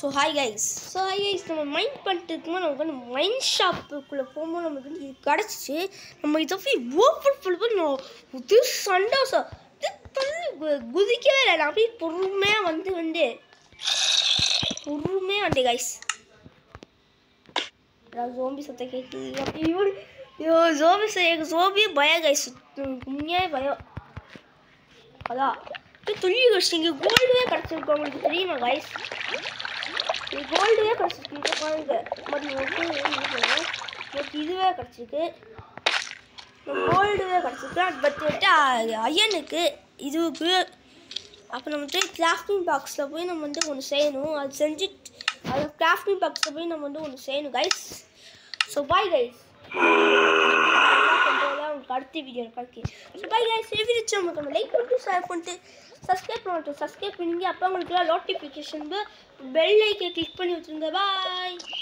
so hi guys so hi guys நம்ம mind பண்ணிட்டு இருக்கும்போது நமக்கு வந்து மைண்ட் ஷாப்புக்குள்ளே போகும்போது நமக்கு வந்து இது கிடச்சிச்சு நம்ம இதை போய் ஓப்பன் பண்ணும்போது நான் இது சந்தோஷம் இது தள்ளி கு- குதிக்கவே இல்லை நான் போய் பொறுமையாக வந்து வந்து பொறுமையாக வந்தேன் கைஸ் ஜோம்பி சத்தம் கேட்குது அப்படி இவரு ஐயோ ஜோம்பி எனக்கு ஜோம்பியே பயம் கைஸ் உண்மையாவே பயம் அதான் இது துள்ளி கழிச்சு இங்கே கோல்டுவே கிடச்சிருக்கு உங்களுக்கு தெரியுமா கைஸ் இது கோல்டுவே கிடச்சிருக்கு இங்கே பாருங்க பட் உங்களுக்கு உங்களுக்கு இதுவே கிடச்சிருக்கு கோல்டுவே கிடச்சிருக்கு பட் வந்துட்டு அயனுக்கு இதுவுக்கு அப்போ நம்ம வந்து கிராஃப்டிங் பாக்ஸில் போய் நம்ம வந்து ஒன்று செய்யணும் அது செஞ்சுட்டு அது கிராஃப்டிங் பாக்ஸில் போய் நம்ம வந்து ஒன்று செய்யணும் கைஸ் ஸோ பாய் கைஸ் உங்களுக்கு அடுத்த வீடியோ பார்க்க ஸோ பாய் கைஸ் இந்த வீடியோ உங்களுக்கு லைக் பண்ணிட்டு ஷேர் பண்ணிட்டு சப்ஸ்கிரைப் பண்ணிட்டு சப்ஸ்கிரைப் பண்ணிங்க அப்போ உங்களுக்கு நோட்டிஃபிகேஷன் பெல் ஐக்கை கிளிக் பண்ணி வச்சுருங்க பாய்